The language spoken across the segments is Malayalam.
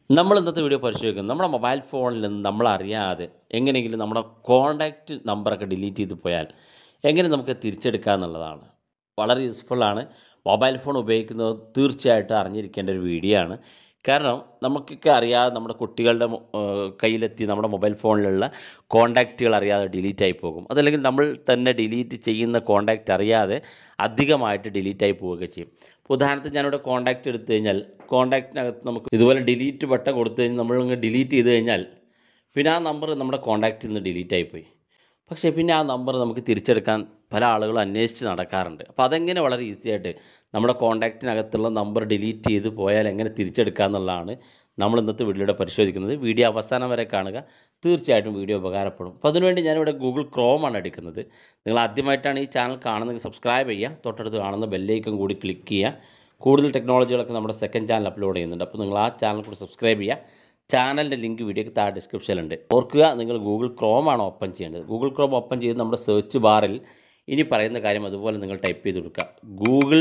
നമ്മൾ ഇന്നത്തെ വീഡിയോ പരിശോധിക്കുന്നത് നമ്മുടെ മൊബൈൽ ഫോണിൽ നിന്ന് നമ്മൾ അറിയാതെ എങ്ങനെയെങ്കിലും നമ്മുടെ കോണ്ടാക്റ്റ് നമ്പറൊക്കെ ഡിലീറ്റ് ചെയ്ത് പോയാൽ എങ്ങനെ നമുക്ക് തിരിച്ചെടുക്കുക എന്നുള്ളതാണ് വളരെ യൂസ്ഫുള്ളാണ് മൊബൈൽ ഫോൺ ഉപയോഗിക്കുന്നത് തീർച്ചയായിട്ടും അറിഞ്ഞിരിക്കേണ്ട ഒരു വീഡിയോ ആണ് കാരണം നമുക്കൊക്കെ അറിയാതെ നമ്മുടെ കുട്ടികളുടെ മൊ- ഏഹ് കയ്യിലെത്തി നമ്മുടെ മൊബൈൽ ഫോണിലുള്ള കോണ്ടാക്റ്റുകൾ അറിയാതെ ഡിലീറ്റ് ആയി പോകും അതല്ലെങ്കിൽ നമ്മൾ തന്നെ ഡിലീറ്റ് ചെയ്യുന്ന കോണ്ടാക്റ്റ് അറിയാതെ അധികമായിട്ട് ഡിലീറ്റ് ആയി പോവുകയൊക്കെ ചെയ്യും ഇപ്പോൾ ഉദാഹരണത്തിന് ഞാനിവിടെ കോണ്ടാക്റ്റ് എടുത്തു കഴിഞ്ഞാൽ കോണ്ടാക്റ്റിനകത്ത് നമുക്ക് ഇതുപോലെ ഡിലീറ്റ് ബട്ടൺ കൊടുത്തു കഴിഞ്ഞാൽ നമ്മളങ്ങ് ഡിലീറ്റ് ചെയ്ത് കഴിഞ്ഞാൽ പിന്നെ ആ നമ്പർ നമ്മുടെ കോണ്ടാക്റ്റിൽ നിന്ന് ഡിലീറ്റ് ആയിപ്പോയി പക്ഷേ പിന്നെ ആ നമ്പർ നമുക്ക് തിരിച്ചെടുക്കാൻ പല ആളുകളും അന്വേഷിച്ച് നടക്കാറുണ്ട് അപ്പോൾ അതെങ്ങനെ വളരെ ഈസി ആയിട്ട് നമ്മുടെ കോണ്ടാക്റ്റിനകത്തുള്ള നമ്പർ ഡിലീറ്റ് ചെയ്ത് പോയാൽ എങ്ങനെ തിരിച്ചെടുക്കുക എന്നുള്ളതാണ് നമ്മൾ ഇന്നത്തെ വീഡിയോയുടെ പരിശോധിക്കുന്നത് വീഡിയോ അവസാനം വരെ കാണുക തീർച്ചയായിട്ടും വീഡിയോ ഉപകാരപ്പെടും അപ്പോൾ അതിനുവേണ്ടി ഞാനിവിടെ ഗൂഗിൾ ക്രോമാണ് എടുക്കുന്നത് നിങ്ങൾ ആദ്യമായിട്ടാണ് ഈ ചാനൽ കാണുന്നത് സബ്സ്ക്രൈബ് ചെയ്യുക തൊട്ടടുത്ത് കാണുന്ന ബെല്ലൈക്കൺ കൂടി ക്ലിക്ക് ചെയ്യുക കൂടുതൽ ടെക്നോളജികളൊക്കെ നമ്മുടെ സെക്കൻഡ് ചാനൽ അപ്ലോഡ് ചെയ്യുന്നുണ്ട് അപ്പോൾ നിങ്ങൾ ആ ചാനൽ കൂടി സബ്സ്ക്രൈബ് ചെയ്യുക ചാനലിൻ്റെ ലിങ്ക് വീഡിയോക്ക് താഴെ ഡിസ്ക്രിപ്ഷനിലുണ്ട് ഓർക്കുക നിങ്ങൾ ഗൂഗിൾ ക്രോമാണ് ഓപ്പൺ ചെയ്യേണ്ടത് ഗൂഗിൾ ക്രോം ഓപ്പൺ ചെയ്ത് നമ്മുടെ സെർച്ച് ബാറിൽ ഇനി പറയുന്ന കാര്യം അതുപോലെ നിങ്ങൾ ടൈപ്പ് ചെയ്ത് കൊടുക്കുക ഗൂഗിൾ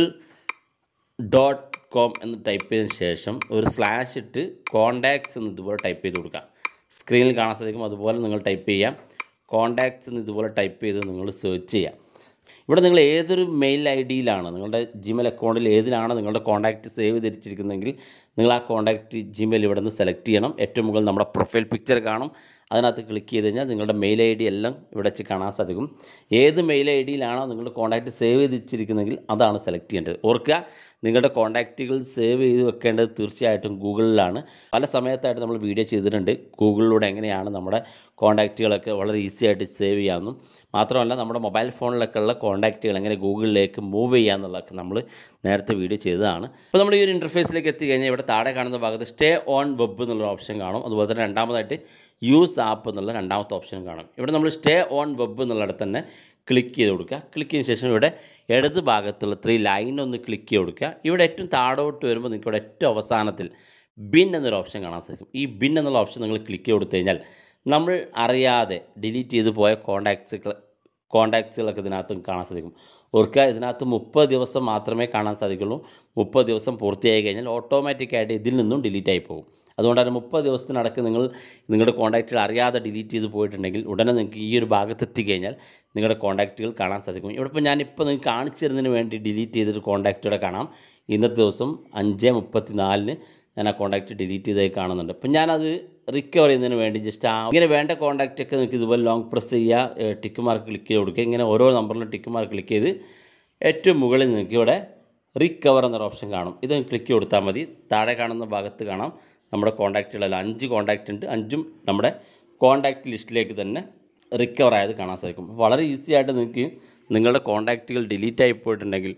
ഡോട്ട് കോം എന്ന് ടൈപ്പ് ചെയ്തതിന് ശേഷം ഒരു സ്ലാഷ് ഇട്ട് കോണ്ടാക്ട്സ് എന്ന് ഇതുപോലെ ടൈപ്പ് ചെയ്ത് കൊടുക്കുക സ്ക്രീനിൽ കാണാൻ സാധിക്കും അതുപോലെ നിങ്ങൾ ടൈപ്പ് ചെയ്യാം കോണ്ടാക്ട്സ് എന്ന് ഇതുപോലെ ടൈപ്പ് ചെയ്ത് നിങ്ങൾ സെർച്ച് ചെയ്യാം ഇവിടെ നിങ്ങൾ ഏതൊരു മെയിൽ ഐ ഡിയിലാണ് നിങ്ങളുടെ ജിമെയിൽ അക്കൗണ്ടിൽ ഏതിലാണ് നിങ്ങളുടെ കോൺടാക്റ്റ് സേവ് ധരിച്ചിരിക്കുന്നതെങ്കിൽ നിങ്ങൾ ആ കോൺടാക്റ്റ് ജിമെയിൽ ഇവിടെ നിന്ന് സെലക്ട് ചെയ്യണം ഏറ്റവും മുകളിൽ നമ്മുടെ പ്രൊഫൈൽ പിക്ചർ കാണും അതിനകത്ത് ക്ലിക്ക് ചെയ്ത് കഴിഞ്ഞാൽ നിങ്ങളുടെ മെയിൽ ഐ ഡി എല്ലാം ഇവിടെ വെച്ച് കാണാൻ സാധിക്കും ഏത് മെയിൽ ഐ ഡിയിലാണോ നിങ്ങളുടെ കോൺടാക്റ്റ് സേവ് ചെയ്ത് വെച്ചിരിക്കുന്നതെങ്കിൽ അതാണ് സെലക്ട് ചെയ്യേണ്ടത് ഓർക്കുക നിങ്ങളുടെ കോൺടാക്റ്റുകൾ സേവ് ചെയ്ത് വെക്കേണ്ടത് തീർച്ചയായിട്ടും ഗൂഗിളിലാണ് പല സമയത്തായിട്ട് നമ്മൾ വീഡിയോ ചെയ്തിട്ടുണ്ട് ഗൂഗിളിലൂടെ എങ്ങനെയാണ് നമ്മുടെ കോൺടാക്റ്റുകളൊക്കെ വളരെ ഈസി ആയിട്ട് സേവ് ചെയ്യാമെന്നും മാത്രമല്ല നമ്മുടെ മൊബൈൽ ഫോണിലൊക്കെ ഉള്ള കോൺടാക്റ്റുകൾ എങ്ങനെ ഗൂഗിളിലേക്ക് മൂവ് ചെയ്യാമെന്നുള്ളതൊക്കെ നമ്മൾ നേരത്തെ വീഡിയോ ചെയ്തതാണ് അപ്പോൾ നമ്മൾ ഈ ഒരു ഇൻ്റർഫേസിലേക്ക് എത്തി കഴിഞ്ഞാൽ ഇവിടെ താഴെ കാണുന്ന ഭാഗത്ത് സ്റ്റേ ഓൺ വെബ് എന്നുള്ള ഓപ്ഷൻ കാണും അതുപോലെ തന്നെ രണ്ടാമതായിട്ട് യൂസ് ആപ്പ് എന്നുള്ള രണ്ടാമത്തെ ഓപ്ഷൻ കാണും ഇവിടെ നമ്മൾ സ്റ്റേ ഓൺ വെബ് എന്നുള്ളിടത്ത് തന്നെ ക്ലിക്ക് ചെയ്ത് കൊടുക്കുക ക്ലിക്ക് ചെയ്തതിന് ശേഷം ഇവിടെ ഇടത് ഭാഗത്തുള്ള ത്രീ ലൈൻ ഒന്ന് ക്ലിക്ക് ചെയ്ത് കൊടുക്കുക ഇവിടെ ഏറ്റവും താഴോട്ട് വരുമ്പോൾ നിങ്ങൾക്ക് ഇവിടെ ഏറ്റവും അവസാനത്തിൽ ബിൻ എന്നൊരു ഓപ്ഷൻ കാണാൻ സാധിക്കും ഈ ബിൻ എന്നുള്ള ഓപ്ഷൻ നിങ്ങൾ ക്ലിക്ക് ചെയ്ത് കൊടുത്തു കഴിഞ്ഞാൽ നമ്മൾ അറിയാതെ ഡിലീറ്റ് ചെയ്ത് പോയ കോണ്ടാക്ട്സുകൾ കോണ്ടാക്ട്സുകളൊക്കെ ഇതിനകത്ത് കാണാൻ സാധിക്കും ഓർക്കുക ഇതിനകത്ത് മുപ്പത് ദിവസം മാത്രമേ കാണാൻ സാധിക്കുള്ളൂ മുപ്പത് ദിവസം പൂർത്തിയായി കഴിഞ്ഞാൽ ഓട്ടോമാറ്റിക്കായിട്ട് ഇതിൽ നിന്നും ഡിലീറ്റ് ആയി പോകും അതുകൊണ്ട് തന്നെ മുപ്പത് ദിവസത്തിനടക്ക് നിങ്ങൾ നിങ്ങളുടെ കോൺടാക്റ്റുകൾ അറിയാതെ ഡിലീറ്റ് ചെയ്ത് പോയിട്ടുണ്ടെങ്കിൽ ഉടനെ നിങ്ങൾക്ക് ഈ ഒരു ഭാഗത്ത് എത്തിക്കഴിഞ്ഞാൽ നിങ്ങളുടെ കോൺടാക്റ്റുകൾ കാണാൻ സാധിക്കും ഇവിടെ ഇപ്പോൾ ഞാനിപ്പോൾ നിങ്ങൾക്ക് കാണിച്ചു തരുന്നതിന് വേണ്ടി ഡിലീറ്റ് ചെയ്തൊരു കോൺടാക്റ്റുകളെ കാണാം ഇന്നത്തെ ദിവസം അഞ്ച് മുപ്പത്തി നാലിന് ഞാൻ ആ കോൺടാക്റ്റ് ഡിലീറ്റ് ചെയ്തായി കാണുന്നുണ്ട് അപ്പം ഞാനത് റിക്കവർ ചെയ്യുന്നതിന് വേണ്ടി ജസ്റ്റ് ആ ഇങ്ങനെ വേണ്ട കോൺടാക്റ്റ് ഒക്കെ നിങ്ങൾക്ക് ഇതുപോലെ ലോങ് പ്രസ് ചെയ്യുക ടിക്ക് മാർക്ക് ക്ലിക്ക് ചെയ്ത് കൊടുക്കുക ഇങ്ങനെ ഓരോ നമ്പറിലും ടിക്ക് മാർക്ക് ക്ലിക്ക് ചെയ്ത് ഏറ്റവും മുകളിൽ നിങ്ങൾക്ക് ഇവിടെ റിക്കവർ എന്നൊരു ഓപ്ഷൻ കാണും ഇത് ക്ലിക്ക് കൊടുത്താൽ മതി താഴെ കാണുന്ന ഭാഗത്ത് കാണാം നമ്മുടെ കോൺടാക്റ്റുകളെല്ലാം അഞ്ച് കോൺടാക്റ്റ് ഉണ്ട് അഞ്ചും നമ്മുടെ കോൺടാക്റ്റ് ലിസ്റ്റിലേക്ക് തന്നെ റിക്കവർ ആയത് കാണാൻ സാധിക്കും വളരെ ഈസി ആയിട്ട് നിങ്ങൾക്ക് നിങ്ങളുടെ കോൺടാക്റ്റുകൾ ഡിലീറ്റ് ആയി പോയിട്ടുണ്ടെങ്കിൽ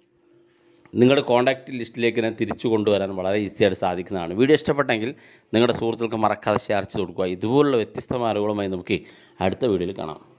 നിങ്ങളുടെ കോൺടാക്റ്റ് ലിസ്റ്റിലേക്ക് തന്നെ തിരിച്ചു കൊണ്ടുവരാൻ വളരെ ഈസി ആയിട്ട് സാധിക്കുന്നതാണ് വീഡിയോ ഇഷ്ടപ്പെട്ടെങ്കിൽ നിങ്ങളുടെ സുഹൃത്തുക്കൾക്ക് മറക്കാതെ ഷെയർ ചെയ്ത് കൊടുക്കുക ഇതുപോലുള്ള വ്യത്യസ്തമായ അറിവുകളുമായി നമുക്ക് അടുത്ത വീഡിയോയിൽ കാണാം